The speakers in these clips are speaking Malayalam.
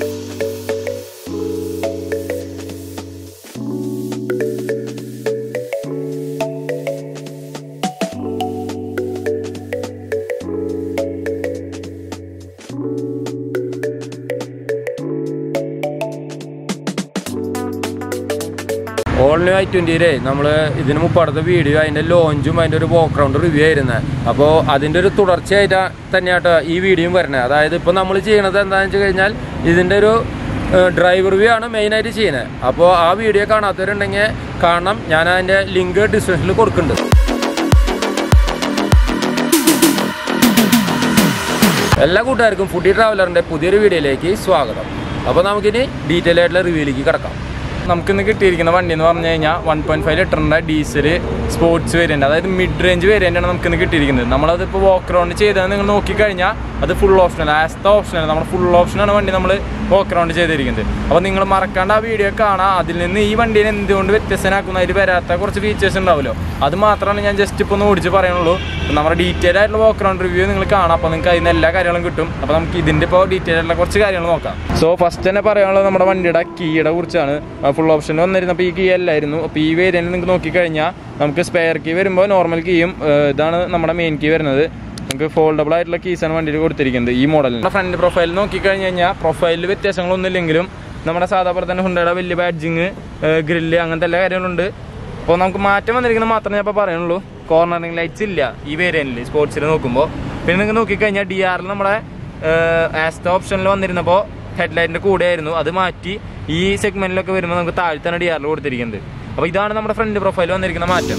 ഓൾ ന്യൂ ഐ ട്വൻറ്റിയിലെ നമ്മൾ ഇതിന് മുമ്പ് അടുത്ത വീഡിയോ അതിൻ്റെ ലോഞ്ചും അതിൻ്റെ ഒരു ബാക്ക്ഗ്രൗണ്ട് റിവ്യൂ ആയിരുന്നത് അപ്പോൾ അതിൻ്റെ ഒരു തുടർച്ചയായിട്ട് തന്നെയാട്ടോ ഈ വീഡിയോയും വരുന്നത് അതായത് ഇപ്പോൾ നമ്മൾ ചെയ്യണത് എന്താണെന്ന് വെച്ച് കഴിഞ്ഞാൽ ഇതിൻ്റെ ഒരു ഡ്രൈവ് റിവ്യൂ ആണ് മെയിനായിട്ട് ചെയ്യുന്നത് അപ്പോൾ ആ വീഡിയോ കാണാത്തവരുണ്ടെങ്കിൽ കാണണം ഞാൻ അതിൻ്റെ ലിങ്ക് ഡിസ്ക്രിപ്ഷനിൽ കൊടുക്കുന്നുണ്ട് എല്ലാ കൂട്ടുകാർക്കും ഫുഡി ട്രാവലറിൻ്റെ പുതിയൊരു വീഡിയോയിലേക്ക് സ്വാഗതം അപ്പോൾ നമുക്കിനി ഡീറ്റെയിൽ ആയിട്ടുള്ള റിവ്യൂയിലേക്ക് കിടക്കാം നമുക്കിന്ന് കിട്ടിയിരിക്കുന്ന വണ്ടി എന്ന് പറഞ്ഞു കഴിഞ്ഞാൽ വൺ പോയിന്റ് ഫൈവ് ലിറ്ററിൻ്റെ ഡീസൽ സ്പോർട്സ് വേരിയൻ്റ് അതായത് മിഡ് റേഞ്ച് വേരിയൻ്റാണ് നമുക്കിന്ന് കിട്ടിയിരിക്കുന്നത് നമ്മളതിപ്പോൾ വോക്ക് റൗണ്ട് ചെയ്തത് നിങ്ങൾ നോക്കിക്കഴിഞ്ഞാൽ അത് ഫുൾ ഓപ്ഷനൽ ആസ്ത ഓപ്ഷനൽ നമ്മുടെ ഫുൾ ഓപ്ഷനാണ് വണ്ടി നമ്മൾ വോക്ക് റൗണ്ട് ചെയ്തിരിക്കുന്നത് അപ്പോൾ നിങ്ങൾ മറക്കാണ്ട് ആ വീഡിയോ കാണാം അതിൽ നിന്ന് ഈ വണ്ടീനെ എന്തുകൊണ്ട് വ്യത്യസ്തനാക്കുന്ന അതിൽ വരാത്ത കുറച്ച് ഫീച്ചേഴ്സ് ഉണ്ടാവുമല്ലോ അത് മാത്രമാണ് ഞാൻ ജസ്റ്റ് ഇപ്പോൾ ഒന്ന് ഓടിച്ച് പറയുന്നുള്ളൂ അപ്പോൾ നമ്മുടെ ഡീറ്റെയിൽ ആയിട്ടുള്ള വോക്ക് റൗണ്ട് റിവ്യൂ നിങ്ങൾ കാണാം അപ്പോൾ നിങ്ങൾക്ക് അതിന് എല്ലാ കാര്യങ്ങളും കിട്ടും അപ്പോൾ നമുക്ക് ഇതിൻ്റെ ഇപ്പോൾ ഡീറ്റെയിൽ ആയിട്ടുള്ള കുറച്ച് കാര്യങ്ങൾ നോക്കാം സോ ഫസ്റ്റ് തന്നെ പറയാനുള്ളത് നമ്മുടെ വണ്ടിയുടെ കീയുടെ കുറിച്ചാണ് ഫുൾ ഓപ്ഷൻ വന്നിരുന്നപ്പോൾ ഈ കീ അല്ലായിരുന്നു അപ്പോൾ ഈ വേരിയൻറ്റ് നിങ്ങൾക്ക് നോക്കിക്കഴിഞ്ഞാൽ നമുക്ക് സ്പെയർ കീ വരുമ്പോൾ നോർമൽ കീയും ഇതാണ് നമ്മുടെ മെയിൻ കീ വരുന്നത് നമുക്ക് ഫോൾഡബിൾ ആയിട്ടുള്ള കീസാണ് വണ്ടിയിൽ കൊടുത്തിരിക്കുന്നത് ഈ മോഡലിൽ നമ്മുടെ ഫ്രണ്ട് പ്രൊഫൈൽ നോക്കിക്കഴിഞ്ഞ് കഴിഞ്ഞാൽ പ്രൊഫൈലിൽ വ്യത്യാസങ്ങളൊന്നും ഇല്ലെങ്കിലും നമ്മുടെ സാധാ പോലെ തന്നെ ഹുണ്ടയുടെ വലിയ ബാഡ്ജിങ് ഗ്രില്ല് അങ്ങനത്തെ എല്ലാ കാര്യങ്ങളുണ്ട് അപ്പോൾ നമുക്ക് മാറ്റം വന്നിരിക്കുന്നത് മാത്രമേ ഞാൻ ഇപ്പോൾ പറയുള്ളൂ കോർണറിംഗ് ലൈറ്റ്സ് ഇല്ല ഈ വേരിയൻറ്റിൽ സ്പോർട്സിൽ നോക്കുമ്പോൾ പിന്നെ നിങ്ങൾക്ക് നോക്കിക്കഴിഞ്ഞാൽ ഡി ആറിൽ നമ്മുടെ ആസ്റ്റ ഓപ്ഷനിൽ വന്നിരുന്നപ്പോൾ ഹെഡ്ലൈറ്റിൻ്റെ കൂടെ ആയിരുന്നു അത് മാറ്റി ഈ സെഗ്മെൻറ്റിലൊക്കെ വരുമ്പോൾ നമുക്ക് താഴ്ത്താണ് ഡി ആറിൽ കൊടുത്തിരിക്കുന്നത് അപ്പോൾ ഇതാണ് നമ്മുടെ ഫ്രണ്ട് പ്രൊഫൈൽ വന്നിരിക്കുന്ന മാറ്റം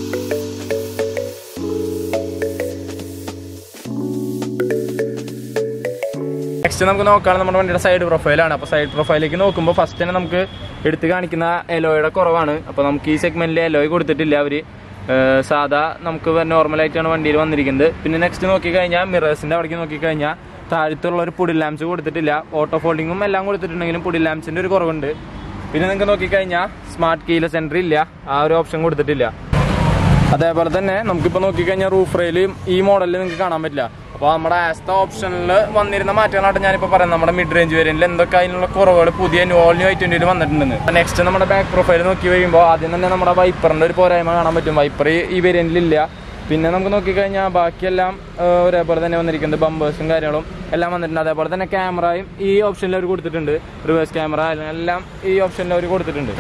നെക്സ്റ്റ് നമുക്ക് നോക്കുകയാണ് നമ്മുടെ വണ്ടിയുടെ സൈഡ് പ്രൊഫൈലാണ് അപ്പോൾ സൈഡ് പ്രൊഫൈലേക്ക് നോക്കുമ്പോൾ ഫസ്റ്റ് തന്നെ നമുക്ക് എടുത്ത് കാണിക്കുന്ന എലോയുടെ കുറവാണ് അപ്പോൾ നമുക്ക് ഈ സെഗ്മെന്റിൽ എലോയ് കൊടുത്തിട്ടില്ല അവർ സാധാ നമുക്ക് നോർമലായിട്ടാണ് വണ്ടിയിൽ വന്നിരിക്കുന്നത് പിന്നെ നെക്സ്റ്റ് നോക്കിക്കഴിഞ്ഞാൽ മിറേഴ്സിൻ്റെ അവിടേക്ക് നോക്കിക്കഴിഞ്ഞാൽ താഴത്തുള്ള ഒരു പുടി ലാംപ്സ് കൊടുത്തിട്ടില്ല ഓട്ടോ ഫോൾഡിങ്ങും എല്ലാം കൊടുത്തിട്ടുണ്ടെങ്കിലും പുടി ലാംപ്സിൻ്റെ ഒരു കുറവുണ്ട് പിന്നെ നിങ്ങൾക്ക് നോക്കിക്കഴിഞ്ഞാൽ സ്മാർട്ട് കീല സെൻറ്റർ ഇല്ല ആ ഒരു ഓപ്ഷൻ കൊടുത്തിട്ടില്ല അതേപോലെ തന്നെ നമുക്കിപ്പോൾ നോക്കിക്കഴിഞ്ഞാൽ റൂഫ് റെയിലും ഈ മോഡലിൽ നിങ്ങൾക്ക് കാണാൻ പറ്റില്ല അപ്പോൾ നമ്മുടെ ആസ്ത ഓപ്ഷനിൽ വന്നിരുന്ന മാറ്റങ്ങളായിട്ട് ഞാനിപ്പോൾ പറയുന്നത് നമ്മുടെ മിഡ് റേഞ്ച് വേരിയന്റിൽ എന്തൊക്കെ അതിനുള്ള കുറവുകൾ പുതിയ ന്യൂ ഓൾ ന്യൂ ഐ ട്വൻറ്റിയിൽ വന്നിട്ടുണ്ടെന്ന് നെക്സ്റ്റ് നമ്മുടെ ബാക്ക് പ്രൊഫൈൽ നോക്കി കഴിയുമ്പോൾ ആദ്യം തന്നെ നമ്മുടെ വൈപ്പറിൻ്റെ ഒരു പോരായ്മ കാണാൻ പറ്റും വൈപ്പർ ഈ വേരിയന്റിലില്ല പിന്നെ നമുക്ക് നോക്കിക്കഴിഞ്ഞാൽ ബാക്കിയെല്ലാം ഏഹ്, ഒരേപോലെ തന്നെ വന്നിരിക്കുന്നത് ബമ്പേഴ്സും കാര്യങ്ങളും എല്ലാം വന്നിട്ടുണ്ട് അതേപോലെ തന്നെ ക്യാമറയും ഈ ഓപ്ഷനിൽ അവർ കൊടുത്തിട്ടുണ്ട് റിവേഴ്സ് ക്യാമറ എല്ലാം ഈ ഓപ്ഷനിൽ അവർ കൊടുത്തിട്ടുണ്ട്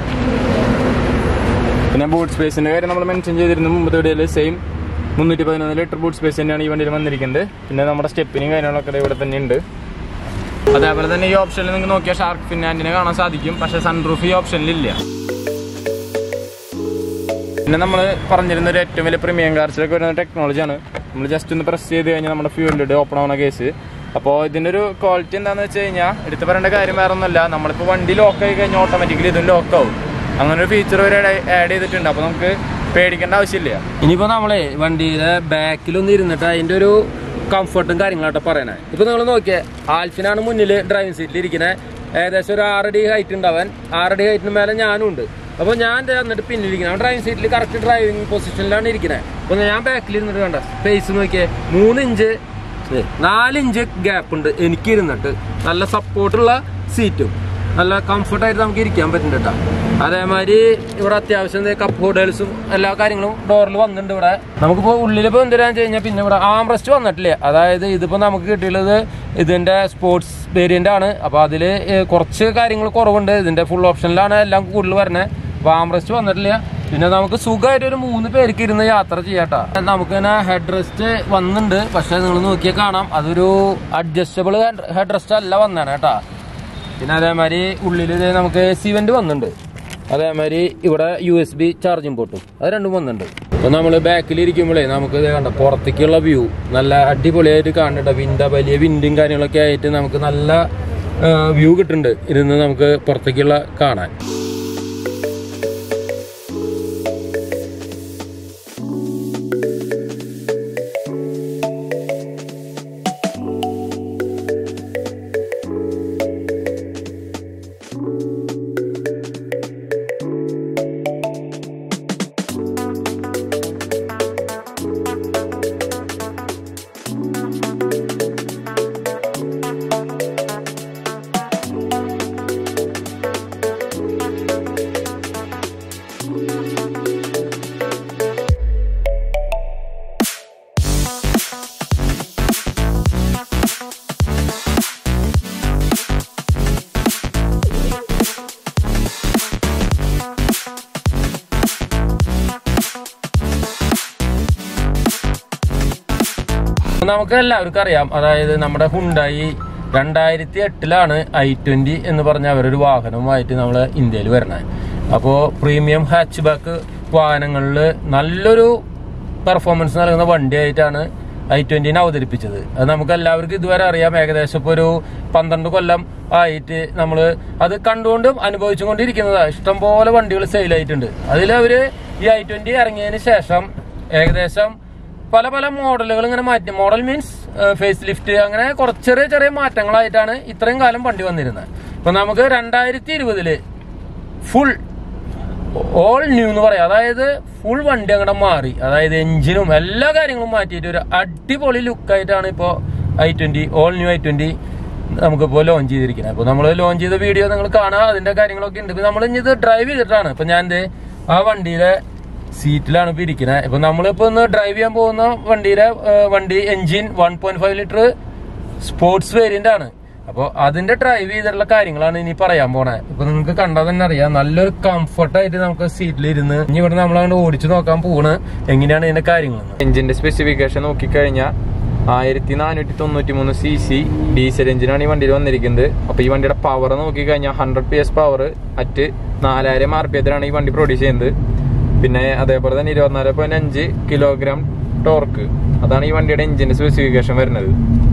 പിന്നെ ബൂട്ട് സ്പേസിന്റെ കാര്യം നമ്മൾ മെൻഷൻ ചെയ്തിരുന്നു മുമ്പത്തെ വീഡിയോയിൽ സെയിം മുന്നൂറ്റി പതിനൊന്ന് ലിറ്റർ ബൂട്ട് സ്പേസ് തന്നെയാണ് ഈ വണ്ടിയിൽ വന്നിരിക്കുന്നത് പിന്നെ നമ്മുടെ സ്റ്റെപ്പിനും കാര്യങ്ങളൊക്കെ ദേ ഇവിടെ തന്നെ ഉണ്ട് അതേപോലെ തന്നെ ഈ ഓപ്ഷനിൽ നിങ്ങൾക്ക് നോക്കിയാൽ ഷാർക്ക് ഫിന്നാൻറ്റിനെ കാണാൻ സാധിക്കും പക്ഷേ സൺറൂഫ് ഈ ഓപ്ഷനിലില്ല പിന്നെ നമ്മൾ പറഞ്ഞിരുന്ന ഒരു ഏറ്റവും വലിയ പ്രീമിയം കാർസിലൊക്കെ വരുന്ന ടെക്നോളജിയാണ് നമ്മൾ ജസ്റ്റ് ഒന്ന് പ്രസ് ചെയ്ത് കഴിഞ്ഞാൽ നമ്മുടെ ഫ്യൂൽ ലിഡ് ഓപ്പൺ ആവുന്ന കേസ് അപ്പോൾ ഇതിൻ്റെ ഒരു ക്വാളിറ്റി എന്താണെന്ന് വെച്ച് കഴിഞ്ഞാൽ എടുത്ത് പറയേണ്ട കാര്യം വേറെ ഒന്നുമല്ല നമ്മളിപ്പോൾ വണ്ടി ലോക്ക് ആയി കഴിഞ്ഞാൽ ഓട്ടോമാറ്റിക്കലി ഇതും ലോക്ക് ആവും അങ്ങനെ ഒരു ഫീച്ചർ വരെ ആഡ് ചെയ്തിട്ടുണ്ട് അപ്പോൾ നമുക്ക് പേടിക്കേണ്ട ആവശ്യമില്ല ഇനിയിപ്പോൾ നമ്മളെ വണ്ടിയുടെ ബാക്കിലൊന്ന് ഇരുന്നിട്ട് അതിൻ്റെ ഒരു കംഫർട്ടും കാര്യങ്ങളായിട്ട് പറയണേ ഇപ്പോൾ നിങ്ങൾ നോക്കിയേ ആൽഫിനാണ് മുന്നിൽ ഡ്രൈവിംഗ് സീറ്റിൽ ഇരിക്കണേ ഏകദേശം ഒരു ആറടി ഹൈറ്റ് ഉണ്ടാവാൻ ആറടി ഹൈറ്റിന് മേലെ ഞാനും ഉണ്ട് അപ്പോൾ ഞാൻ ദേ എന്നിട്ട് പിന്നിലിരിക്കണം ഡ്രൈവിംഗ് സീറ്റിൽ കറക്റ്റ് ഡ്രൈവിംഗ് പൊസിഷനിലാണ് ഇരിക്കുന്നത് അപ്പോൾ ഞാൻ ബാക്കിൽ ഇരുന്നിട്ട് കണ്ട സ്പേസ് നോക്കിയേ മൂന്ന് ഇഞ്ച് ദേ, നാല് ഇഞ്ച് ഗ്യാപ്പ് ഉണ്ട് എനിക്ക് ഇരുന്നിട്ട് നല്ല സപ്പോർട്ടുള്ള സീറ്റും നല്ല കംഫർട്ടായിട്ട് നമുക്ക് ഇരിക്കാൻ പറ്റുന്നുണ്ട് കേട്ടോ അതേമാതിരി ഇവിടെ അത്യാവശ്യം കപ്പ് ഹോട്ടൽസും എല്ലാ കാര്യങ്ങളും ഡോറിൽ വന്നിട്ടുണ്ട് ഇവിടെ നമുക്കിപ്പോൾ ഉള്ളിലിപ്പോൾ എന്തിനാന്ന് വെച്ച് കഴിഞ്ഞാൽ പിന്നെ ഇവിടെ ആംറസ്റ്റ് വന്നിട്ടില്ല അതായത് ഇതിപ്പോൾ നമുക്ക് കിട്ടിയുള്ളത് ഇതിൻ്റെ സ്പോർട്സ് വേരിയൻ്റ് ആണ് അപ്പോൾ അതിൽ കുറച്ച് കാര്യങ്ങൾ കുറവുണ്ട് ഇതിൻ്റെ ഫുൾ ഓപ്ഷനിലാണ് എല്ലാം കൂടുതൽ വരുന്നത് അപ്പോൾ ആംറസ്റ്റ് വന്നിട്ടില്ല പിന്നെ നമുക്ക് സുഖമായിട്ട് ഒരു മൂന്ന് പേർക്ക് ഇരുന്ന് യാത്ര ചെയ്യാട്ടോ നമുക്ക് തന്നെ ഹെഡ് റെസ്റ്റ് വന്നിട്ടുണ്ട് പക്ഷെ നിങ്ങൾ നോക്കിയാൽ കാണാം അതൊരു അഡ്ജസ്റ്റബിൾ ഹെഡ് റെസ്റ്റ് അല്ല വന്നതാണ് കേട്ടാ പിന്നെ അതേമാതിരി ഉള്ളിൽ ഇത് നമുക്ക് സി വെന്റ് വന്നിട്ടുണ്ട് അതേമാതിരി ഇവിടെ യു എസ് ബി ചാർജിങ് പോർട്ടും അത് രണ്ടും വന്നിട്ടുണ്ട് അപ്പൊ നമ്മൾ ബാക്കിൽ ഇരിക്കുമ്പോഴേ നമുക്ക് ഇത് കണ്ട പുറത്തേക്കുള്ള വ്യൂ നല്ല അടിപൊളിയായിട്ട് കാണണ്ട വിൻഡ വലിയ വിൻഡും കാര്യങ്ങളൊക്കെ ആയിട്ട് നമുക്ക് നല്ല വ്യൂ കിട്ടുന്നുണ്ട് ഇരുന്ന് നമുക്ക് പുറത്തേക്കുള്ള കാണാൻ നമുക്ക് എല്ലാവർക്കും അറിയാം അതായത് നമ്മുടെ ഹുണ്ടായി രണ്ടായിരത്തി എട്ടിലാണ് ഐ ട്വന്റി എന്ന് പറഞ്ഞ അവരൊരു വാഹനവുമായിട്ട് നമ്മളെ ഇന്ത്യയിൽ വരണത് അപ്പോൾ പ്രീമിയം ഹാച്ച് ബാക്ക് വാഹനങ്ങളിൽ നല്ലൊരു പെർഫോമൻസ് നൽകുന്ന വണ്ടിയായിട്ടാണ് ഐ ട്വന്റിനെ അവതരിപ്പിച്ചത് അത് നമുക്ക് എല്ലാവർക്കും ഇതുവരെ അറിയാം ഏകദേശം ഇപ്പോൾ ഒരു പന്ത്രണ്ട് കൊല്ലം ആയിട്ട് നമ്മൾ അത് കണ്ടുകൊണ്ടും അനുഭവിച്ചുകൊണ്ടിരിക്കുന്നതാണ് ഇഷ്ടംപോലെ വണ്ടികൾ സെയിലായിട്ടുണ്ട് അതിൽ അവര് ഈ ഐ ട്വന്റി ഇറങ്ങിയതിന് ശേഷം ഏകദേശം പല പല മോഡലുകൾ ഇങ്ങനെ മാറ്റി മോഡൽ മീൻസ് ഫേസ് ലിഫ്റ്റ് അങ്ങനെ കുറച്ച് ചെറിയ ചെറിയ മാറ്റങ്ങളായിട്ടാണ് ഇത്രയും കാലം വണ്ടി വന്നിരുന്നത് ഇപ്പൊ നമുക്ക് രണ്ടായിരത്തി ഇരുപതില് ഫുൾ ഓൾ ന്യൂ എന്ന് പറയാം അതായത് ഫുൾ വണ്ടി അങ്ങോട്ട് മാറി അതായത് എഞ്ചിനും എല്ലാ കാര്യങ്ങളും മാറ്റിയിട്ട് ഒരു അടിപൊളി ലുക്കായിട്ടാണ് ഇപ്പോൾ I twenty all new I twenty നമുക്കിപ്പോൾ ലോഞ്ച് ചെയ്തിരിക്കുന്നത് അപ്പോൾ നമ്മൾ ലോഞ്ച് ചെയ്ത വീഡിയോ നിങ്ങൾ കാണുക അതിന്റെ കാര്യങ്ങളൊക്കെ ഉണ്ട് നമ്മൾ ഇനി ഇത് ഡ്രൈവ് ചെയ്തിട്ടാണ് ഇപ്പൊ ഞാൻ ദേ ആ വണ്ടിയിലെ സീറ്റിലാണ് ഇപ്പൊ ഇരിക്കുന്നത് ഇപ്പൊ നമ്മളിപ്പോ ഒന്ന് ഡ്രൈവ് ചെയ്യാൻ പോകുന്ന വണ്ടിയിലെ ആ, വണ്ടി engine one point five litre sports variant ആണ് അപ്പോൾ അതിന്റെ ഡ്രൈവ് ചെയ്തിട്ടുള്ള കാര്യങ്ങളാണ് ഇനി പറയാൻ പോണേ ഇപ്പൊ നിങ്ങൾക്ക് കണ്ടാൽ തന്നെ അറിയാം നല്ലൊരു കംഫർട്ടായിട്ട് നമുക്ക് സീറ്റിൽ ഇരുന്ന് ഇനി ഇവിടെ നമ്മളങ്ങോട്ട് ഓടിച്ചു നോക്കാൻ പോണ് എങ്ങനെയാണ് ഇതിന്റെ കാര്യങ്ങളെന്ന് എഞ്ചിന്റെ സ്പെസിഫിക്കേഷൻ നോക്കിക്കഴിഞ്ഞാൽ ആയിരത്തി നാനൂറ്റി തൊണ്ണൂറ്റി മൂന്ന് സി സി ഡീസൽ എഞ്ചിനാണ് ഈ വണ്ടിയിൽ വന്നിരിക്കുന്നത് അപ്പൊ ഈ വണ്ടിയുടെ പവർ നോക്കിക്കഴിഞ്ഞാൽ hundred P S power at നാലായിരം ആർ പി എത്തിലാണ് ഈ വണ്ടി പ്രൊഡ്യൂസ് ചെയ്യുന്നത് പിന്നെ അതേപോലെ തന്നെ ഇരുപത്തിനാല് പോയിന്റ് അഞ്ച് കിലോഗ്രാം ടോർക്ക് അതാണ് ഈ വണ്ടിയുടെ എഞ്ചിന്റെ സ്പെസിഫിക്കേഷൻ വരുന്നത്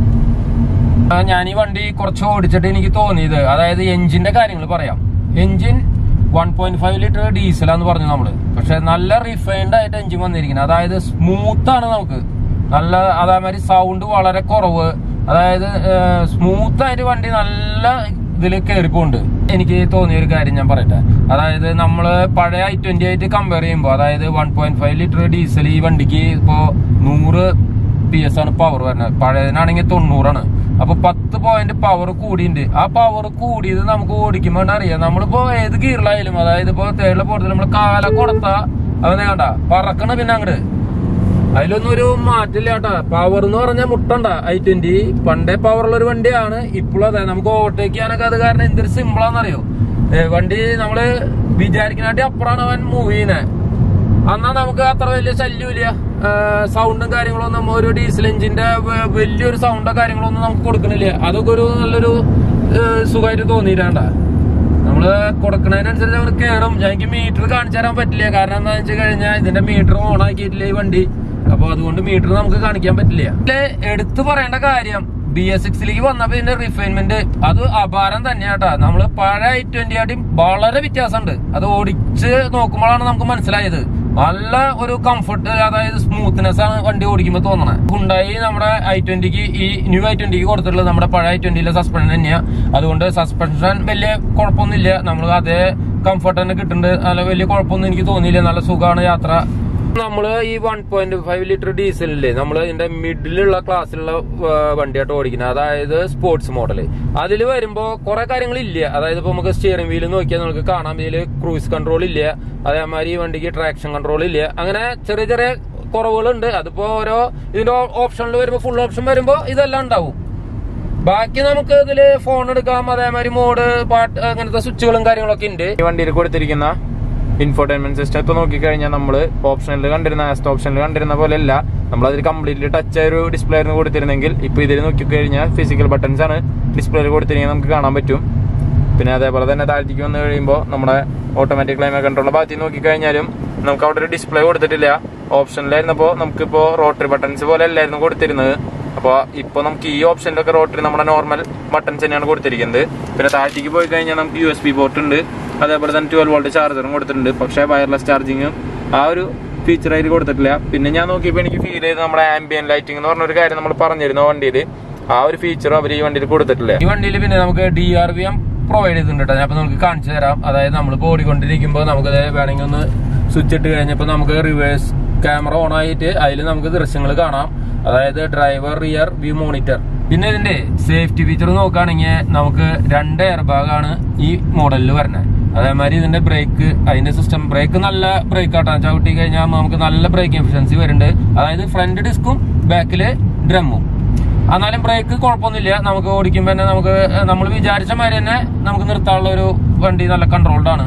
ആ, ഞാൻ ഈ വണ്ടി കുറച്ച് ഓടിച്ചിട്ട് എനിക്ക് തോന്നിയത് അതായത് എഞ്ചിന്റെ കാര്യങ്ങൾ പറയാം engine one point five litre ഡീസലാന്ന് പറഞ്ഞു നമ്മള് പക്ഷെ നല്ല റിഫൈൻഡ് ആയിട്ട് എഞ്ചിൻ വന്നിരിക്കുന്നത് അതായത് സ്മൂത്ത് ആണ് നമുക്ക് നല്ല അതേമാതിരി സൗണ്ട് വളരെ കുറവ് അതായത് സ്മൂത്ത് ആയിട്ട് വണ്ടി നല്ല ഇതിൽ കയറിപ്പോണ്ട് എനിക്ക് തോന്നിയ ഒരു കാര്യം ഞാൻ പറയട്ടെ അതായത് നമ്മള് പഴയ ഐ ട്വന്റി ആയിട്ട് കമ്പയർ ചെയ്യുമ്പോൾ അതായത് one point five litre diesel ഈ വണ്ടിക്ക് ഇപ്പോ നൂറ് പി എസ് ആണ് പവർ വരുന്നത് പഴയതിനാണെങ്കിൽ തൊണ്ണൂറാണ് അപ്പൊ പത്ത് പോയിന്റ് പവർ കൂടിയുണ്ട് ആ പവർ കൂടിയത് നമുക്ക് ഓടിക്കുമ്പോൾ അറിയാം നമ്മളിപ്പോ ഏത് ഗീറിലായാലും അതായത് ഇപ്പൊ തേളിലെ പോട്ടത്തിൽ നമ്മൾ കാല കൊടുത്താ അത് വേണ്ട പറക്കണ പിന്നെ അങ്ങട് അതിലൊന്നും ഒരു മാറ്റില്ല കേട്ടാ പവർ എന്ന് പറഞ്ഞാൽ മുട്ടണ്ട ഐ ട്വന്റി പണ്ടേ പവറുള്ള ഒരു വണ്ടിയാണ് ഇപ്പോഴും അതെ നമുക്ക് ഓവർടേക്ക് ചെയ്യാനൊക്കെ അത് കാരണം എന്തൊരു സിമ്പിളാന്നറിയോ ഏ, വണ്ടി നമ്മള് വിചാരിക്കുന്നതായിട്ട് അപ്പുറമാണ് അവൻ മൂവ് ചെയ്യുന്നത് എന്നാ നമുക്ക് അത്ര വലിയ ശല്യമില്ല സൗണ്ടും കാര്യങ്ങളൊന്നും നമ്മ ഒരു ഡീസൽ എഞ്ചിന്റെ വ- വലിയൊരു സൗണ്ടോ കാര്യങ്ങളൊന്നും നമുക്ക് കൊടുക്കണില്ല അതൊക്കെ ഒരു നല്ലൊരു സുഖമായിട്ട് തോന്നിയിട്ടാണ്ട നമ്മള് കൊടുക്കണതിനനുസരിച്ച് അവർ കയറും എനിക്ക് മീറ്റർ കാണിച്ചു തരാൻ പറ്റില്ല കാരണം എന്താ വെച്ച് കഴിഞ്ഞാൽ ഇതിന്റെ മീറ്റർ ഓൺ ആക്കിയിട്ടില്ല ഈ വണ്ടി അപ്പൊ അതുകൊണ്ട് മീറ്റർ നമുക്ക് കാണിക്കാൻ പറ്റില്ല ഇതില് എടുത്തു പറയേണ്ട കാര്യം ബി എസ് സിക്സിലേക്ക് വന്നപ്പോ ഇതിന്റെ റിഫൈൻമെന്റ് അത് അപാരം തന്നെയാട്ടാ നമ്മള് പഴയ ഐ ട്വന്റി ആയിട്ടും വളരെ വ്യത്യാസമുണ്ട് അത് ഓടിച്ച് നോക്കുമ്പോഴാണ് നമുക്ക് മനസ്സിലായത് നല്ല ഒരു കംഫർട്ട് അതായത് സ്മൂത്ത്നെസ് ആണ് വണ്ടി ഓടിക്കുമ്പോൾ തോന്നണത് ഉണ്ടായി നമ്മുടെ ഐ ട്വന്റിക്ക് ഈ ന്യൂ ഐ ട്വന്റിക്ക് കൊടുത്തിട്ടുള്ളത് നമ്മുടെ പഴയ ഐ ട്വന്റിയിലെ സസ്പെൻഷൻ തന്നെയാണ് അതുകൊണ്ട് സസ്പെൻഷൻ വലിയ കുഴപ്പമൊന്നുമില്ല നമ്മൾ അതേ കംഫർട്ട് തന്നെ കിട്ടുന്നുണ്ട് നല്ല വലിയ കുഴപ്പമൊന്നും എനിക്ക് തോന്നിയില്ല നല്ല സുഖമാണ് യാത്ര നമ്മള് ഈ വൺ പോയിന്റ് ഫൈവ് ലിറ്റർ ഡീസലില്ലേ നമ്മൾ ഇതിന്റെ മിഡിലുള്ള ക്ലാസ്സിലുള്ള വണ്ടിയായിട്ട് ഓടിക്കുന്നത് അതായത് സ്പോർട്സ് മോഡൽ അതിൽ വരുമ്പോ കുറെ കാര്യങ്ങൾ ഇല്ല അതായത് ഇപ്പൊ നമുക്ക് സ്റ്റിയറിംഗ് വീൽ നോക്കിയാൽ നമുക്ക് കാണാം ഇതിൽ ക്രൂസ് കൺട്രോൾ ഇല്ല അതേമാതിരി ഈ വണ്ടിക്ക് ട്രാക്ഷൻ കൺട്രോൾ ഇല്ല അങ്ങനെ ചെറിയ ചെറിയ കുറവുകളുണ്ട് അതിപ്പോ ഓരോ ഇതിന്റെ ഓപ്ഷനിൽ വരുമ്പോ ഫുൾ ഓപ്ഷൻ വരുമ്പോ ഇതെല്ലാം ഉണ്ടാവും ബാക്കി നമുക്ക് ഇതില് ഫോൺ എടുക്കാം അതേമാതിരി മോഡ് പാട്ട് അങ്ങനത്തെ സ്വിച്ചുകളും കാര്യങ്ങളൊക്കെ ഉണ്ട് ഈ വണ്ടിയിൽ കൊടുത്തിരിക്കുന്ന ഇൻഫോർടൈൻമെന്റ് സിസ്റ്റം ഇപ്പൊ നോക്കിക്കഴിഞ്ഞാൽ നമ്മൾ ഓപ്ഷനിൽ കണ്ടിരുന്ന ആസ്റ്റ് ഓപ്ഷനിൽ കണ്ടിരുന്ന പോലെ അല്ല നമ്മൾ അതിൽ കംപ്ലീറ്റ്ലി ടച്ച് ആയ ഒരു ഡിസ്പ്ലേ ആയിരുന്നു കൊടുത്തിരുന്നെങ്കിൽ ഇപ്പൊ ഇതിൽ നോക്കിക്കഴിഞ്ഞാൽ ഫിസിക്കൽ ബട്ടൺസ് ആണ് ഡിസ്പ്ലേയിൽ കൊടുത്തിരിക്കുന്നത് നമുക്ക് കാണാൻ പറ്റും പിന്നെ അതേപോലെ തന്നെ താഴ്ത്തിക്ക് വന്നു കഴിയുമ്പോൾ നമ്മുടെ ഓട്ടോമാറ്റിക് ക്ലൈമറ്റ് കൺട്രോളിന്റെ ഭാഗത്ത് നോക്കിക്കഴിഞ്ഞാലും നമുക്ക് അവിടെ ഒരു ഡിസ്പ്ലേ കൊടുത്തിട്ടില്ല ഓപ്ഷനിലായിരുന്നപ്പോൾ നമുക്കിപ്പോ റോട്ടറി ബട്ടൺസ് പോലെ അല്ലായിരുന്നു കൊടുത്തിരുന്നത് അപ്പോൾ ഇപ്പോൾ നമുക്ക് ഈ ഓപ്ഷനിലൊക്കെ റോട്ടറി നമ്മുടെ നോർമൽ ബട്ടൺസ് തന്നെയാണ് കൊടുത്തിരിക്കുന്നത് പിന്നെ താഴ്ത്തിക്ക് പോയി കഴിഞ്ഞാൽ നമുക്ക് യു എസ് ബി പോർട്ട് ഉണ്ട് അതേപോലെ തന്നെ ട്വൽവ് വോൾട്ട് ചാർജറും കൊടുത്തിട്ടുണ്ട് പക്ഷേ വയർലെസ് ചാർജിങ്ങും ആ ഒരു ഫീച്ചർ അതിൽ കൊടുത്തിട്ടില്ല പിന്നെ ഞാൻ നോക്കിയപ്പോൾ എനിക്ക് ഫീൽ ചെയ്ത് നമ്മുടെ ആംബിയൻ ലൈറ്റിംഗ് എന്ന് പറഞ്ഞ ഒരു കാര്യം നമ്മൾ പറഞ്ഞിരുന്നു വണ്ടിയിൽ ആ ഒരു ഫീച്ചറും അവർ ഈ വണ്ടിയിൽ കൊടുത്തിട്ടില്ല ഈ വണ്ടിയിൽ പിന്നെ നമുക്ക് D R V M provide ചെയ്തിട്ടുണ്ട് കേട്ടോ ഞാൻ നമുക്ക് കാണിച്ചു തരാം അതായത് നമ്മളിപ്പോ ഓടിക്കൊണ്ടിരിക്കുമ്പോൾ നമുക്ക് വേണമെങ്കിൽ ഒന്ന് സ്വിച്ച് ഇട്ട് കഴിഞ്ഞപ്പോൾ നമുക്ക് റിവേഴ്സ് ക്യാമറ ഓൺ ആയിട്ട് അതിൽ നമുക്ക് ദൃശ്യങ്ങൾ കാണാം അതായത് ഡ്രൈവർ റിയർ വ്യൂ മോണിറ്റർ പിന്നെ ഇതിന്റെ സേഫ്റ്റി ഫീച്ചർ നോക്കുകയാണെങ്കിൽ നമുക്ക് രണ്ട് എയർ ബാഗാണ് ഈ മോഡലിൽ വരുന്നത് അതേമാതിരി ഇതിന്റെ ബ്രേക്ക് അതിന്റെ സിസ്റ്റം ബ്രേക്ക് നല്ല ബ്രേക്ക് ആട്ടാണ് ചവിട്ടി കഴിഞ്ഞാൽ നമുക്ക് നല്ല ബ്രേക്ക് എഫിഷ്യൻസി വരുന്നുണ്ട് അതായത് ഫ്രണ്ട് ഡിസ്കും ബാക്കില് ഡ്രമ്മും എന്നാലും ബ്രേക്ക് കുഴപ്പമൊന്നുമില്ല നമുക്ക് ഓടിക്കുമ്പോൾ തന്നെ നമുക്ക് നമ്മൾ വിചാരിച്ച മാതിരി തന്നെ നമുക്ക് നിർത്താനുള്ള ഒരു വണ്ടി നല്ല കൺട്രോൾഡ് ആണ്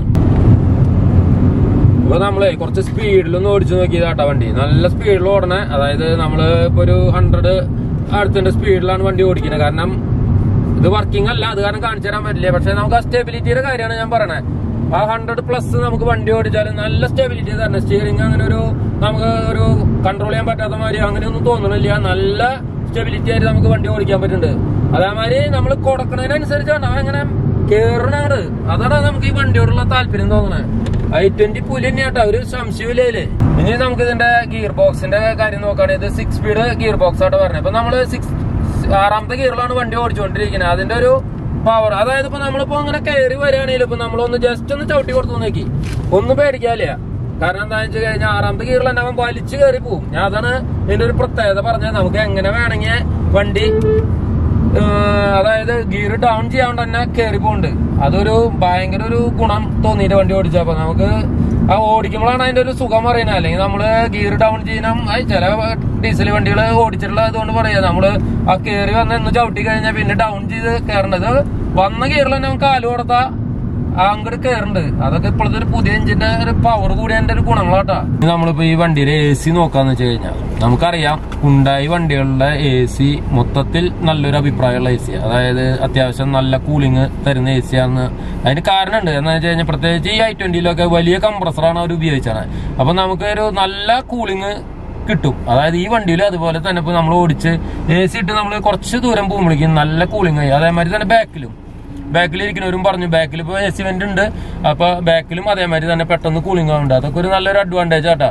ഇപ്പൊ നമ്മള് കുറച്ച് സ്പീഡിലൊന്ന് ഓടിച്ചു നോക്കിയതാട്ടാ വണ്ടി നല്ല സ്പീഡിൽ ഓടണേ അതായത് നമ്മള് ഇപ്പൊ ഒരു ഹൺഡ്രഡ് അടുത്തിന്റെ സ്പീഡിലാണ് വണ്ടി ഓടിക്കുന്നത് കാരണം ഇത് വർക്കിംഗ് അല്ല അത് കാരണം കാണിച്ചു തരാൻ പറ്റില്ല പക്ഷെ നമുക്ക് ആ സ്റ്റെബിലിറ്റിയുടെ കാര്യമാണ് ഞാൻ പറയണേ ആ ഹൺഡ്രഡ് പ്ലസ് നമുക്ക് വണ്ടി ഓടിച്ചാൽ നല്ല സ്റ്റെബിലിറ്റി തന്നെ സ്റ്റിയറിംഗ് അങ്ങനെ ഒരു നമുക്ക് ഒരു കൺട്രോൾ ചെയ്യാൻ പറ്റാത്ത മാതിരി അങ്ങനെയൊന്നും തോന്നണില്ല നല്ല സ്റ്റെബിലിറ്റി ആയിട്ട് നമുക്ക് വണ്ടി ഓടിക്കാൻ പറ്റുന്നുണ്ട് അതേമാതിരി നമ്മൾ കൊടുക്കണതിനനുസരിച്ചാണ് അങ്ങനെ കേറണാണ് അതാണ് നമുക്ക് ഈ വണ്ടിയോടുള്ള താല്പര്യം തോന്നണേ ഐ ട്വന്റി പുലി തന്നെയാട്ടോ ഒരു സംശയമില്ലേ ഇനി നമുക്ക് ഇതിന്റെ ഗിയർ ബോക്സിന്റെ കാര്യം നോക്കുകയാണെങ്കിൽ ഇത് സിക്സ് സ്പീഡ് ഗിയർ ബോക്സ് ആയിട്ട് പറഞ്ഞത് ഇപ്പൊ നമ്മള് സിക്സ് ആറാമത്തെ ഗിയറിലാണ് വണ്ടി ഓടിച്ചുകൊണ്ടിരിക്കുന്നത് അതിന്റെ ഒരു പവർ അതായത് ഇപ്പൊ നമ്മളിപ്പോ അങ്ങനെ കയറി വരികയാണെങ്കിൽ ഇപ്പൊ നമ്മളൊന്ന് ജസ്റ്റ് ഒന്ന് ചവിട്ടി കൊടുത്തു നോക്കി ഒന്നും പേടിക്കാനില്ല കാരണം എന്താണെന്ന് വെച്ച് കഴിഞ്ഞാൽ ആറാമത്തെ ഗിയറിൽ തന്നെ അവൻ വലിച്ചു കയറി പോകും ഞാൻ അതാണ് ഇതിന്റെ ഒരു പ്രത്യേകത പറഞ്ഞത് നമുക്ക് എങ്ങനെ വേണമെങ്കിൽ വണ്ടി ഏഹ് അതായത് ഗിയർ ഡൗൺ ചെയ്യാണ്ട് തന്നെ കയറി പോകുന്നുണ്ട് അതൊരു ഭയങ്കര ഒരു ഗുണം തോന്നിയിട്ട് വണ്ടി ഓടിച്ചപ്പോ നമുക്ക് ആ ഓടിക്കുമ്പോഴാണ് അതിന്റെ ഒരു സുഖം പറയുന്നത് അല്ലെങ്കിൽ നമ്മള് ഗിയർ ഡൗൺ ചെയ്യണം അത് ചില ഡീസൽ വണ്ടികൾ ഓടിച്ചിട്ടുള്ള അതുകൊണ്ട് പറയാ നമ്മള് ആ കയറി വന്ന് എന്ന് ചവിട്ടി കഴിഞ്ഞാൽ പിന്നെ ഡൗൺ ചെയ്ത് കയറേണ്ടത് വന്ന ഗിയറിൽ തന്നെ നമുക്ക് കാല് കൊടുത്താ അങ്ങോട്ട് കയറുന്നുണ്ട് അതൊക്കെ ഇപ്പോഴത്തെ ഒരു പുതിയ എഞ്ചിന്റെ ഒരു പവർ കൂടിയതിന്റെ ഒരു ഗുണങ്ങളാട്ടാ ഇനി നമ്മളിപ്പോ ഈ വണ്ടിയുടെ എ സി നോക്കാന്ന് വെച്ച് കഴിഞ്ഞാൽ നമുക്കറിയാം ഉണ്ടായി വണ്ടികളുടെ എ സി മൊത്തത്തിൽ നല്ലൊരു അഭിപ്രായമുള്ള എ സി അതായത് അത്യാവശ്യം നല്ല കൂളിംഗ് തരുന്ന എ സി ആണ് അതിന് കാരണമുണ്ട് എന്താ വെച്ച് കഴിഞ്ഞാൽ പ്രത്യേകിച്ച് ഈ ഐ ട്വന്റിയിലൊക്കെ വലിയ കംപ്രസറാണ് അവർ ഉപയോഗിച്ചത് അപ്പൊ നമുക്ക് ഒരു നല്ല കൂളിംഗ് കിട്ടും അതായത് ഈ വണ്ടിയിൽ അതുപോലെ തന്നെ ഇപ്പൊ നമ്മൾ ഓടിച്ച് എ സി ഇട്ട് നമ്മൾ കുറച്ച് ദൂരം പോകുമ്പോഴേക്കും നല്ല കൂളിംഗ് ആയി അതേമാതിരി തന്നെ ബാക്കിലും ബാക്കിൽ ഇരിക്കുന്നവരും പറഞ്ഞു ബാക്കിൽ ഇപ്പോൾ എ സി വെന്റ് ഉണ്ട് അപ്പൊ ബാക്കിലും അതേമാതിരി തന്നെ പെട്ടെന്ന് കൂളിംഗ് ആവുന്നുണ്ട് അതൊക്കെ ഒരു നല്ലൊരു അഡ്വാൻറ്റേജ് ആട്ടാ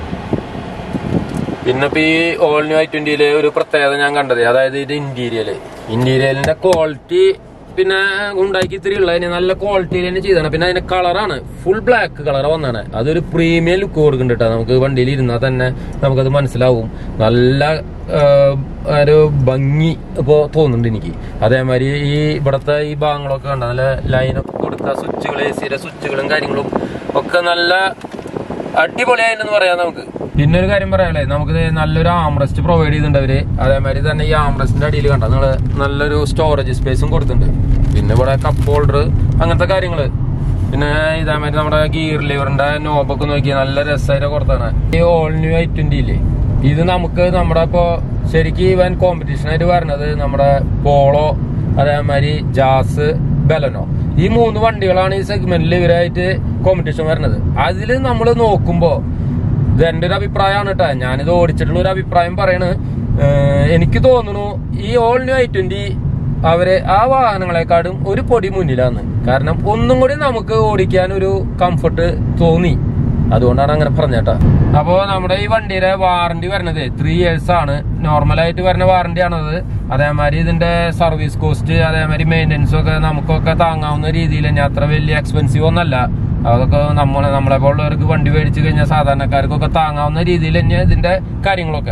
പിന്നെ ഇപ്പൊ ഈ ഓൾ ന്യൂ ഐ ട്വന്റിയിലെ ഒരു പ്രത്യേകത ഞാൻ കണ്ടത് അതായത് ഇത് ഇന്റീരിയല് ഇന്റീരിയലിന്റെ ക്വാളിറ്റി പിന്നെ ഉണ്ടാക്കി ഇത്തിരി ഉള്ളതിന് നല്ല ക്വാളിറ്റിയിൽ തന്നെ ചെയ്താണ് പിന്നെ അതിന്റെ കളറാണ് ഫുൾ ബ്ലാക്ക് കളർ വന്നാണ് അതൊരു പ്രീമിയം ലുക്ക് കൊടുക്കുന്നുണ്ട് ട്ടോ. നമുക്ക് വണ്ടിയിൽ ഇരുന്നാൽ തന്നെ നമുക്കത് മനസ്സിലാവും നല്ല ആ, ഒരു ഭംഗി ഇപ്പോ തോന്നുന്നുണ്ട് എനിക്ക് അതേമാതിരി ഈ ഇവിടത്തെ ഈ ഭാഗങ്ങളൊക്കെ കണ്ട നല്ല ലൈനൊക്കെ കൊടുത്ത സ്വിച്ചുകൾ എ സിയുടെ സ്വിച്ചുകളും കാര്യങ്ങളും ഒക്കെ നല്ല അടിപൊളിയായിട്ടെന്ന് പറയാം നമുക്ക് പിന്നെ ഒരു കാര്യം പറയാല്ലേ നമുക്ക് നല്ലൊരു ആംറസ്റ്റ് പ്രൊവൈഡ് ചെയ്തിട്ടുണ്ട് അവര് അതേമാതിരി തന്നെ ഈ ആംറസ്റ്റിന്റെ അടിയിൽ കണ്ട നിങ്ങള് നല്ലൊരു സ്റ്റോറേജ് സ്പേസും കൊടുത്തിട്ടുണ്ട് പിന്നെ ഇവിടെ കപ്പ് ഹോൾഡർ അങ്ങനത്തെ കാര്യങ്ങള് പിന്നെ ഇതേമാതിരി നമ്മുടെ ഗിയർ ലിവറിന്റെ നോബൊക്കെ നോക്കി നല്ല രസമായിട്ട് കൊടുത്താണ് ഈ ഓൾ ന്യൂ ഐ ട്വന്റി ഇല്ലേ ഇത് നമുക്ക് നമ്മുടെ ഇപ്പോ ശരിക്കും ഇവൻ കോമ്പറ്റീഷൻ ആയിട്ട് വരുന്നത് നമ്മുടെ പോളോ അതേമാതിരി ജാസ് ബെലനോ ഈ മൂന്ന് വണ്ടികളാണ് ഈ സെഗ്മെന്റിൽ ഇവരായിട്ട് കോമ്പറ്റീഷൻ വരുന്നത് അതിൽ നമ്മൾ നോക്കുമ്പോ ഇത് എന്റെ ഒരു അഭിപ്രായമാണ് കേട്ടോ ഞാനിത് ഓടിച്ചിട്ടുള്ള ഒരു അഭിപ്രായം പറയണ് ഏഹ് എനിക്ക് തോന്നുന്നു ഈ ഓൾ ന്യൂ ഐ ട്വന്റി അവര് ആ വാഹനങ്ങളെക്കാളും ഒരു പൊടി മുന്നിലാണ് കാരണം ഒന്നും കൂടി നമുക്ക് ഓടിക്കാൻ ഒരു കംഫർട്ട് തോന്നി അതുകൊണ്ടാണ് അങ്ങനെ പറഞ്ഞേട്ടാ അപ്പോ നമ്മുടെ ഈ വണ്ടിയുടെ വാറണ്ടി വരുന്നത് ത്രീ ഇയേഴ്സ് ആണ് നോർമലായിട്ട് വരുന്ന വാറണ്ടി ആണത് അതേമാതിരി ഇതിന്റെ സർവീസ് കോസ്റ്റ് അതേമാതിരി മെയിൻ്റെനൻസ് ഒക്കെ നമുക്കൊക്കെ താങ്ങാവുന്ന രീതിയിൽ തന്നെ അത്ര വലിയ എക്സ്പെൻസീവ് ഒന്നല്ല അതൊക്കെ നമ്മളെ നമ്മളെ പോലുള്ളവർക്ക് വണ്ടി മേടിച്ചു കഴിഞ്ഞാൽ സാധാരണക്കാർക്കൊക്കെ താങ്ങാവുന്ന രീതിയിൽ തന്നെ ഇതിന്റെ കാര്യങ്ങളൊക്കെ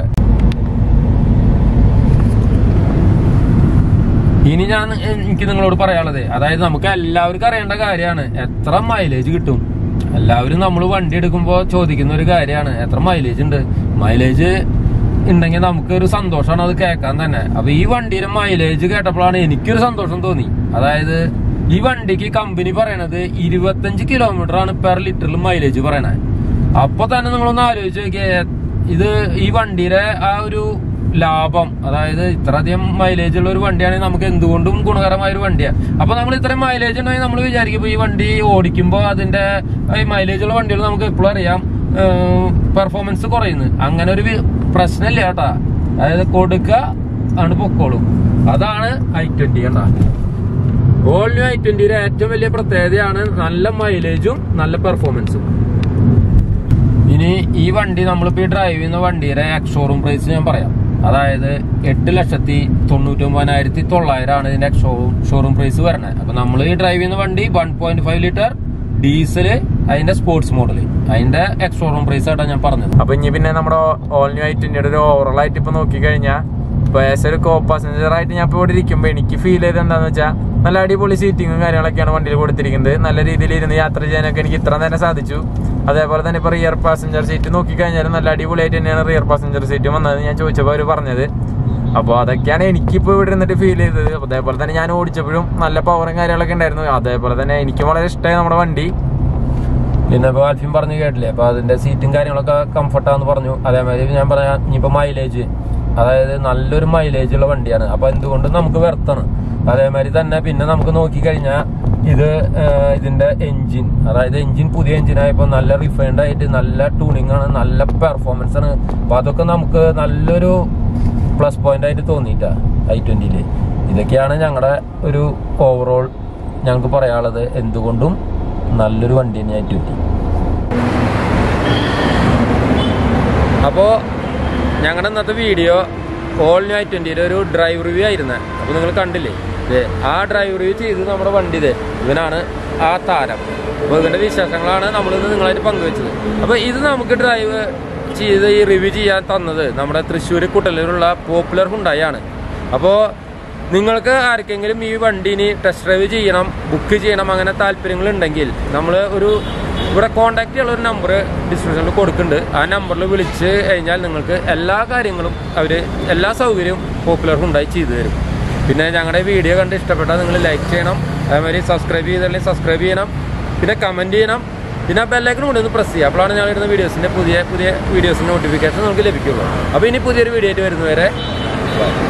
ഇനി ഞാൻ എനിക്ക് നിങ്ങളോട് പറയാനുള്ളത് അതായത് നമുക്ക് എല്ലാവർക്കും അറിയേണ്ട കാര്യമാണ് എത്ര മൈലേജ് കിട്ടും എല്ലാവരും നമ്മൾ വണ്ടി എടുക്കുമ്പോൾ ചോദിക്കുന്ന ഒരു കാര്യമാണ് എത്ര മൈലേജ് ഉണ്ട് മൈലേജ് ഉണ്ടെങ്കിൽ നമുക്കൊരു സന്തോഷമാണ് അത് കേൾക്കാൻ തന്നെ അപ്പൊ ഈ വണ്ടിയുടെ മൈലേജ് കേട്ടപ്പോഴാണ് എനിക്കൊരു സന്തോഷം തോന്നി അതായത് ഈ വണ്ടിക്ക് കമ്പനി പറയണത് ഇരുപത്തഞ്ച് കിലോമീറ്റർ ആണ് പെർ ലിറ്ററിൽ മൈലേജ് പറയണത് അപ്പൊ തന്നെ നിങ്ങളൊന്ന് ആലോചിച്ച് നോക്കിയേ ഇത് ഈ വണ്ടിയുടെ ആ ഒരു ലാഭം അതായത് ഇത്രയധികം മൈലേജ് ഉള്ള ഒരു വണ്ടിയാണെങ്കിൽ നമുക്ക് എന്തുകൊണ്ടും ഗുണകരമായ ഒരു വണ്ടിയാണ് അപ്പൊ നമ്മൾ ഇത്രയും മൈലേജ് ഉണ്ടെങ്കിൽ നമ്മൾ വിചാരിക്കും ഈ വണ്ടി ഓടിക്കുമ്പോൾ അതിന്റെ ഈ മൈലേജ് ഉള്ള വണ്ടികൾ നമുക്ക് എപ്പോഴും അറിയാം പെർഫോമൻസ് കുറയുന്നു അങ്ങനെ ഒരു വി- പ്രശ്നമില്ല കേട്ടാ അതായത് കൊടുക്കുക ആണ് പൊക്കോളും അതാണ് ഐ ട്വന്റി കണ്ടാ ഓൾ ന്യൂ ഐ ട്വന്റിയുടെ ഏറ്റവും വലിയ പ്രത്യേകതയാണ് നല്ല മൈലേജും നല്ല പെർഫോമൻസും ഇനി ഈ വണ്ടി നമ്മളിപ്പോ ഈ ഡ്രൈവ് ചെയ്യുന്ന വണ്ടിയുടെ എക്സ്ഷോറൂം പ്രൈസ് ഞാൻ പറയാം അതായത് എട്ട് ലക്ഷത്തി തൊണ്ണൂറ്റി ഒമ്പതിനായിരത്തി തൊള്ളായിരമാണ് ഇതിന്റെ ഷോറൂം ഷോറൂം പ്രൈസ് വരണത് അപ്പൊ നമ്മൾ ഈ ഡ്രൈവ് ചെയ്യുന്ന വണ്ടി one point five litre diesel അതിന്റെ സ്പോർട്സ് മോഡൽ അതിന്റെ എക്സ്ഷോറൂം പ്രൈസ് ആയിട്ടാണ് ഞാൻ പറഞ്ഞത് അപ്പൊ ഇനി പിന്നെ നമ്മുടെ ഓൾ ന്യൂ ഐ ട്വന്റിയുടെ ഒരു ഓവറോൾ ആയിട്ട് ഇപ്പൊ നോക്കിക്കഴിഞ്ഞാൽ ഇപ്പൊ ആസ് ഒരു കോ പാസഞ്ചർ ആയിട്ട് ഞാൻ ഇപ്പൊ ഇവിടെ ഇരിക്കുമ്പോ എനിക്ക് ഫീൽ ചെയ്ത് എന്താന്ന് വെച്ചാൽ നല്ല അടിപൊളി സീറ്റിങ്ങും കാര്യങ്ങളൊക്കെയാണ് വണ്ടിയിൽ കൊടുത്തിരിക്കുന്നത് നല്ല രീതിയിൽ ഇരുന്ന് യാത്ര ചെയ്യാനൊക്കെ എനിക്ക് ഇത്ര നേരം സാധിച്ചു അതേപോലെ തന്നെ ഇപ്പൊ റിയർ പാസഞ്ചർ സീറ്റ് നോക്കിക്കഴിഞ്ഞാൽ നല്ല അടിപൊളിയായിട്ട് തന്നെയാണ് റിയർ പാസഞ്ചർ സീറ്റ് വന്നത് ഞാൻ ചോദിച്ചപ്പോൾ അവർ പറഞ്ഞത് അപ്പോൾ അതൊക്കെയാണ് എനിക്കിപ്പോൾ ഇവിടെ ഇരുന്നിട്ട് ഫീൽ ചെയ്തത് അപ്പൊ അതേപോലെ തന്നെ ഞാൻ ഓടിച്ചപ്പോഴും നല്ല പവറും കാര്യങ്ങളൊക്കെ ഉണ്ടായിരുന്നു അതേപോലെ തന്നെ എനിക്കും വളരെ ഇഷ്ടമായി നമ്മുടെ വണ്ടി പിന്നെ ഇപ്പൊ ആൽഫിൻ പറഞ്ഞു കേട്ടില്ലേ അപ്പൊ അതിന്റെ സീറ്റും കാര്യങ്ങളൊക്കെ കംഫർട്ടാന്ന് പറഞ്ഞു അതേമാതിരി ഞാൻ പറയാം ഇനിയിപ്പോ മൈലേജ് അതായത് നല്ലൊരു മൈലേജ് ഉള്ള വണ്ടിയാണ് അപ്പൊ എന്തുകൊണ്ടും നമുക്ക് വെർത്താണ് അതേമാതിരി തന്നെ പിന്നെ നമുക്ക് നോക്കിക്കഴിഞ്ഞാൽ ഇത് ഏഹ്, ഇതിന്റെ എഞ്ചിൻ അതായത് എഞ്ചിൻ പുതിയ എഞ്ചിനായപ്പോൾ നല്ല റിഫൈൻഡ് ആയിട്ട് നല്ല ട്യൂണിംഗ് ആണ് നല്ല പെർഫോമൻസ് ആണ് അപ്പൊ അതൊക്കെ നമുക്ക് നല്ലൊരു പ്ലസ് പോയിന്റ് ആയിട്ട് തോന്നിയിട്ടാ ഐ ട്വന്റിയില് ഇതൊക്കെയാണ് ഞങ്ങളുടെ ഒരു ഓവറോൾ ഞങ്ങൾക്ക് പറയാനുള്ളത് എന്തുകൊണ്ടും നല്ലൊരു വണ്ടി തന്നെ ഐ ട്വന്റി അപ്പോൾ ഞങ്ങളുടെ ഇന്നത്തെ വീഡിയോ ഓൾ ന്യൂ ഐ ട്വന്റിയുടെ ഒരു ഡ്രൈവ് റിവ്യൂ ആയിരുന്നേ അപ്പോൾ നിങ്ങൾ കണ്ടില്ലേ ദേ, ആ ഡ്രൈവ് റിവ്യൂ ചെയ്ത് നമ്മുടെ വണ്ടി ഇതേ ഇവനാണ് ആ താരം അപ്പോൾ ഇതിന്റെ വിശേഷങ്ങളാണ് നമ്മളിന്ന് നിങ്ങളായിട്ട് പങ്കുവെച്ചത് അപ്പോൾ ഇത് നമുക്ക് ഡ്രൈവ് ചെയ്ത് ഈ റിവ്യൂ ചെയ്യാൻ തന്നത് നമ്മുടെ തൃശ്ശൂർ കുട്ടലൂരുള്ള പോപ്പുലർ ഹുണ്ടായാണ് അപ്പോൾ നിങ്ങൾക്ക് ആർക്കെങ്കിലും ഈ വണ്ടിനി ടെസ്റ്റ് ഡ്രൈവ് ചെയ്യണം ബുക്ക് ചെയ്യണം അങ്ങനെ താല്പര്യങ്ങൾ ഉണ്ടെങ്കിൽ നമ്മൾ ഒരു ഇവിടെ കോൺടാക്ട് ചെയ്യാനുള്ള ഒരു നമ്പർ ഡിസ്ക്രിപ്ഷനിൽ കൊടുക്കുന്നുണ്ട് ആ നമ്പറിൽ വിളിച്ച് കഴിഞ്ഞാൽ നിങ്ങൾക്ക് എല്ലാ കാര്യങ്ങളും അവർ എല്ലാ സൗകര്യവും പോപ്പുലർ ഉണ്ടായി ചെയ്തു തരും പിന്നെ ഞങ്ങളുടെ വീഡിയോ കണ്ട് ഇഷ്ടപ്പെട്ടാൽ നിങ്ങൾ ലൈക്ക് ചെയ്യണം അതേമാതിരി സബ്സ്ക്രൈബ് ചെയ്തില്ലെങ്കിൽ സബ്സ്ക്രൈബ് ചെയ്യണം പിന്നെ കമൻറ്റ് ചെയ്യണം പിന്നെ ആ ബെല്ലൈക്കനും കൂടി ഒന്ന് പ്രസ് ചെയ്യുക അപ്പോഴാണ് ഞങ്ങൾ ഇടുന്ന വീഡിയോസിൻ്റെ പുതിയ പുതിയ വീഡിയോസിൻ്റെ നോട്ടിഫിക്കേഷൻ നമുക്ക് ലഭിക്കുള്ളൂ അപ്പോൾ ഇനി പുതിയൊരു വീഡിയോ ആയിട്ട് വരുന്നവരെ bye.